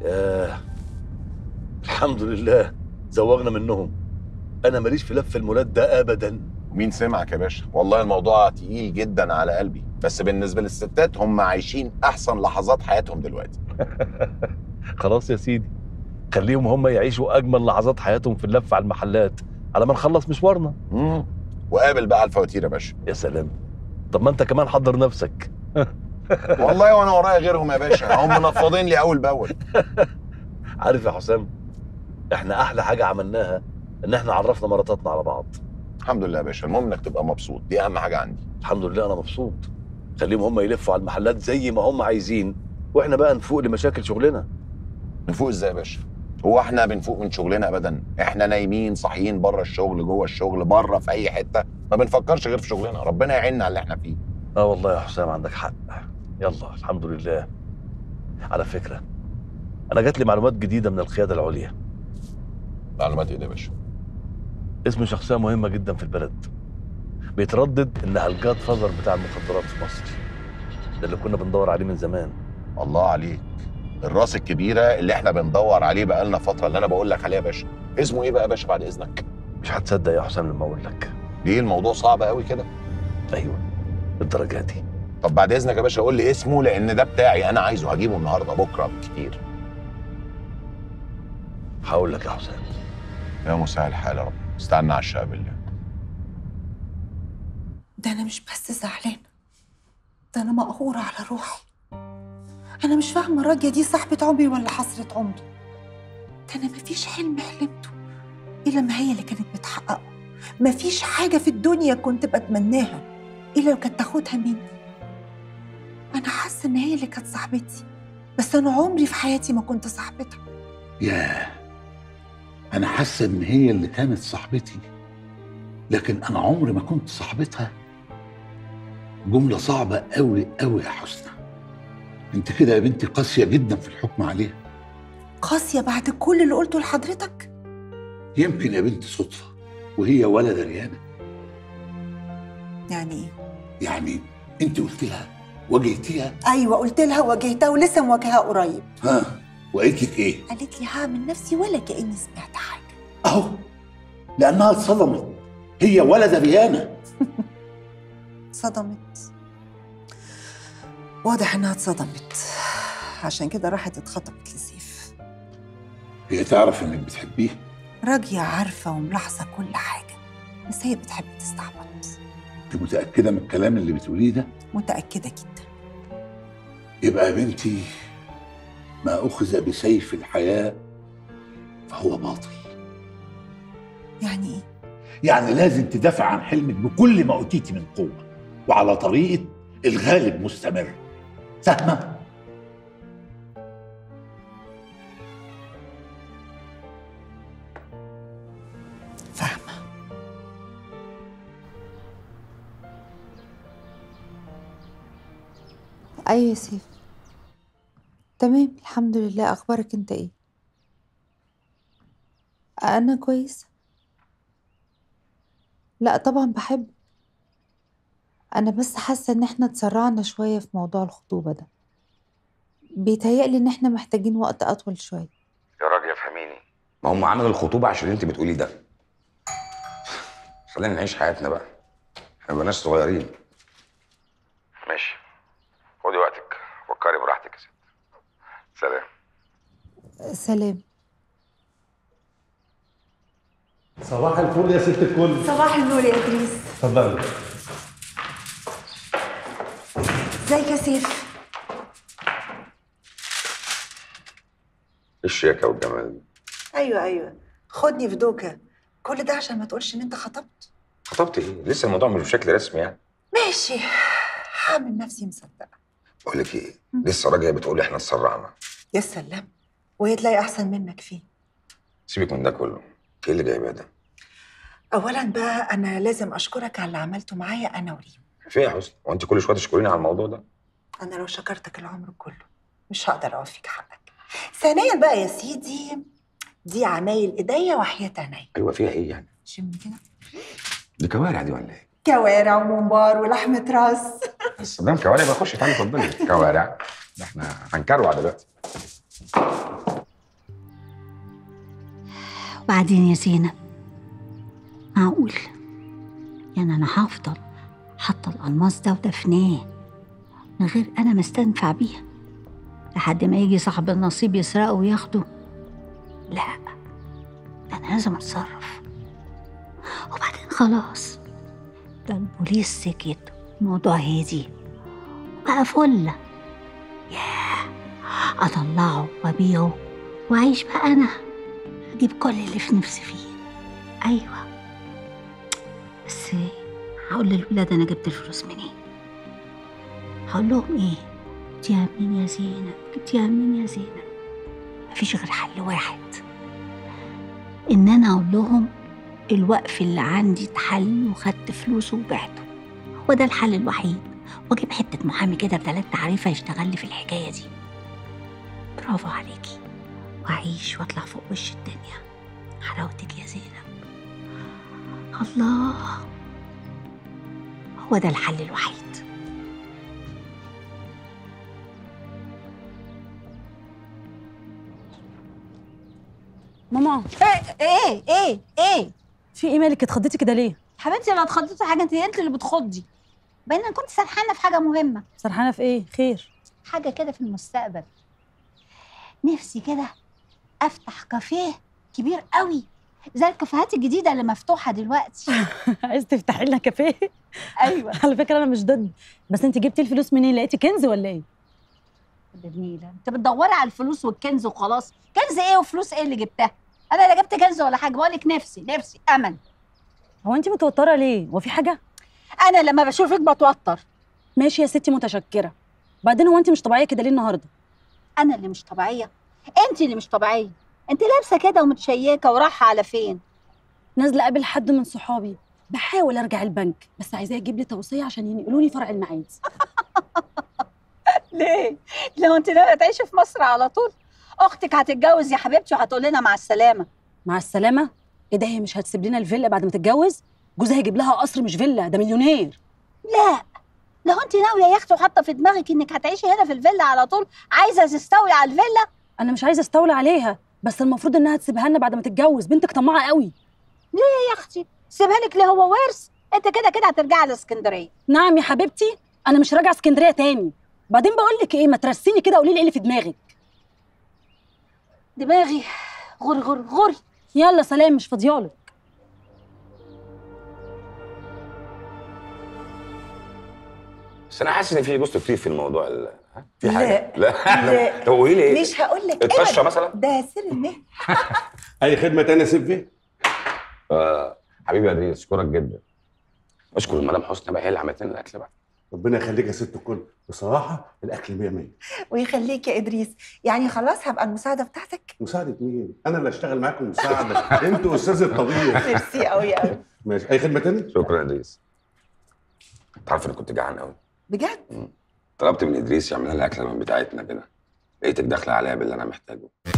ياه الحمد لله زوغنا منهم انا ماليش في لف المولات ده ابدا مين سمعك يا باشا والله الموضوع تقيل جدا على قلبي بس بالنسبه للستات هم عايشين احسن لحظات حياتهم دلوقتي خلاص يا سيدي خليهم هم يعيشوا اجمل لحظات حياتهم في اللف على المحلات على ما نخلص مشوارنا امم وقابل بقى الفواتير يا باشا يا سلام طب ما انت كمان حضر نفسك والله وانا ورايا غيرهم يا باشا هم منفضين لي اول باول عارف يا حسام احنا احلى حاجه عملناها ان احنا عرفنا مراتاتنا على بعض الحمد لله يا باشا المهم انك تبقى مبسوط دي اهم حاجه عندي الحمد لله انا مبسوط خليهم هم يلفوا على المحلات زي ما هم عايزين واحنا بقى نفوق لمشاكل شغلنا نفوق ازاي يا باشا هو احنا بنفوق من شغلنا ابدا احنا نايمين صاحيين بره الشغل جوه الشغل بره في اي حته ما بنفكرش غير في شغلنا ربنا يعيننا على اللي احنا فيه اه والله يا حسام عندك حق يلا الحمد لله على فكره انا جات لي معلومات جديده من القياده العليا معلومات ايه ده يا باشا اسم شخصيه مهمه جدا في البلد بيتردد انها الجاد فازر بتاع المخدرات في مصر ده اللي كنا بندور عليه من زمان الله عليك الراس الكبيره اللي احنا بندور عليه بقالنا فتره اللي انا بقول لك عليها يا باشا اسمه ايه بقى يا باشا بعد اذنك مش هتصدق يا حسام لما اقول لك ليه الموضوع صعب قوي كده ايوه الدرجه دي طب بعد اذنك يا باشا قول لي اسمه لان ده بتاعي انا عايزه هجيبه النهارده بكره بالكتير هقول لك يا حسام يا مسهل الحال يا رب استنى على الشقه بالله ده انا مش بس زعلانه ده انا مقهوره على روحي انا مش فاهمه راجيه دي صاحبه عمري ولا حسره عمري ده انا مفيش حلم حلمته الا ما هي اللي كانت بتحققه مفيش حاجه في الدنيا كنت بتمناها الا لو كانت تاخدها مني انا حاسه ان هي اللي كانت صاحبتي بس انا عمري في حياتي ما كنت صاحبتها ياه أنا حاسة إن هي اللي كانت صاحبتي لكن أنا عمري ما كنت صاحبتها جملة صعبة أوي أوي يا حسنى أنت كده يا بنتي قاسية جدا في الحكم عليها قاسيه بعد كل اللي قلته لحضرتك يمكن يا بنتي صدفة وهي ولا دريانة يعني ايه يعني أنت قلت لها واجهتيها ايوه قلت لها واجهتها ولسه مواجهها قريب ها وقالت لك إيه؟ قالت لي هعمل نفسي ولا كاني سمعت حاجه أهو لأنها اتصدمت هي ولا دريانة صدمت واضح انها اتصدمت عشان كده راحت اتخطبت لسيف هي تعرف إنك بتحبيه راجية عارفة وملاحظة كل حاجة بس هي بتحب تستعبط أنت متأكدة من الكلام اللي بتقوليه ده؟ متأكدة جدا يبقى يا بنتي ما أخذ بسيف الحياة فهو باطل يعني ايه؟ يعني لازم تدافع عن حلمك بكل ما أوتيتي من قوة وعلى طريقة الغالب مستمر فاهمة؟ فاهمة ايوه يا سيف تمام الحمد لله اخبارك انت ايه انا كويسه لا طبعا بحب انا بس حاسه ان احنا اتسرعنا شويه في موضوع الخطوبه ده بيتهيألي ان احنا محتاجين وقت اطول شويه يا راجل افهميني ما هم عملوا الخطوبه عشان انت بتقولي ده خلينا نعيش حياتنا بقى احنا بقناش صغيرين ماشي خدي وقتك فكري براحتك يا ست سلام سلام صباح الفل يا ست الكل صباح النور يا إدريس اتفضلي ازيك يا سيف؟ ايه الشياكه والجمال دي ايوه ايوه خدني في دوكة كل ده عشان ما تقولش ان انت خطبت خطبت ايه لسه الموضوع مش بشكل رسمي يعني ماشي هعمل نفسي مصدقة بقول لك ايه لسه راجعه بتقولي احنا اتسرعنا يا سلام وهي تلاقي احسن منك فيه سيبك من ده كله ايه اللي جايبها ده اولا بقى انا لازم اشكرك على اللي عملته معايا انا وريم في ايه يا حسني هو انت كل شويه تشكريني على الموضوع ده انا لو شكرتك العمر كله مش هقدر اوفيك حقك ثانيا بقى يا سيدي دي عمايل ايديا وحياة عينيا ايوه فيها ايه يعني شم كده دي كوارع دي ولا ايه كوارع وممبار ولحمة راس بس دام كوارع بخش تعالي اتفضلي كوارع ده احنا هنكروع دلوقتي وبعدين يا زينب معقول يعني انا هفضل حاطه الالماس ده ودفناه من غير انا ما استنفع بيها لحد ما يجي صاحب النصيب يسرقه وياخده لا انا لازم اتصرف وبعدين خلاص ده البوليس سكت الموضوع هادي بقى فله ياه اطلعه وابيعه واعيش بقى انا اجيب كل اللي في نفسي فيه ايوه بس هقول للولاد انا جبت الفلوس منين هقول لهم ايه جبتيها منين يا زينب جبتيها منين يا زينب مفيش غير حل واحد ان انا اقول لهم الوقف اللي عندي اتحل وخدت فلوسه وبعته هو ده الحل الوحيد واجيب حته محامي كده بتلات تعريفه يشتغل لي في الحكايه دي برافو عليكي واعيش واطلع فوق وش الدنيا حلاوتك يا زينب الله هو ده الحل الوحيد ماما ايه ايه ايه ايه في ايه مالك اتخضيتي كده ليه حبيبتي انا اتخضيت في حاجه انت انت اللي بتخضي باين انا كنت سرحانه في حاجه مهمه سرحانه في ايه خير حاجه كده في المستقبل نفسي كده افتح كافيه كبير قوي زي الكافيهات الجديده اللي مفتوحه دلوقتي عايز تفتحي لنا كافيه ايوه على فكره انا مش ضد بس انت جبتي الفلوس منين لقيتي كنز ولا ايه جميله انت بتدوري على الفلوس والكنز وخلاص كنز ايه وفلوس ايه اللي جبتها انا لا جبت كنز ولا حاجه بقولك نفسي نفسي امل هو انت متوتره ليه هو في حاجه انا لما بشوفك بتوتر ماشي يا ستي متشكره بعدين هو انت مش طبيعيه كده ليه النهارده انا اللي مش طبيعيه انت اللي مش طبيعيه انت لابسه كده ومتشيكه ورايحه على فين نازله اقابل حد من صحابي بحاول ارجع البنك بس عايزاه يجيب لي توصيه عشان ينقلوني فرع المعادي ليه لو انت ناويه تعيشي في مصر على طول اختك هتتجوز يا حبيبتي وهتقول لنا مع السلامه مع السلامه ايه ده هي مش هتسيب لنا الفيلا بعد ما تتجوز جوزها هيجيب لها قصر مش فيلا ده مليونير لا لو انت ناويه يا اختي وحاطه في دماغك انك هتعيشي هنا في الفيلا على طول عايزه تستولي على الفيلا انا مش عايزه استولى عليها بس المفروض انها تسيبها لنا بعد ما تتجوز بنتك طماعه قوي يا اختي سيبها لك ليه هو ورث انت كده كده هترجعي لاسكندريه نعم يا حبيبتي انا مش راجعه اسكندريه تاني بعدين بقول لك ايه ما ترسيني كده قولي لي ايه اللي في دماغك دماغي غر غر غر يلا سلام مش فاضيالك بس انا حاسس ان في بوست كتير في الموضوع ال... ها؟ في لا. حاجه لا لا. طب قولي لي ايه مش هقول لك الطشه مثلا ده سر المهنه اي خدمه تانية سيب فيه آه حبيبي يا ادريس اشكرك جدا اشكر المدام حسني بقى هي اللي عملت لنا الاكل بقى ربنا يخليك يا ست الكل بصراحه الاكل 100 100 ويخليك يا ادريس يعني خلاص هبقى المساعده بتاعتك مساعده مين انا اللي اشتغل معاكم مساعده انتوا استاذ الطبيخ ميرسي قوي قوي ماشي اي خدمه تانية شكرا يا ادريس انت عارف انا كنت جعان قوي بجد طلبت من ادريس يعمل لنا الاكله من بتاعتنا كده لقيتك داخله عليا باللي انا محتاجه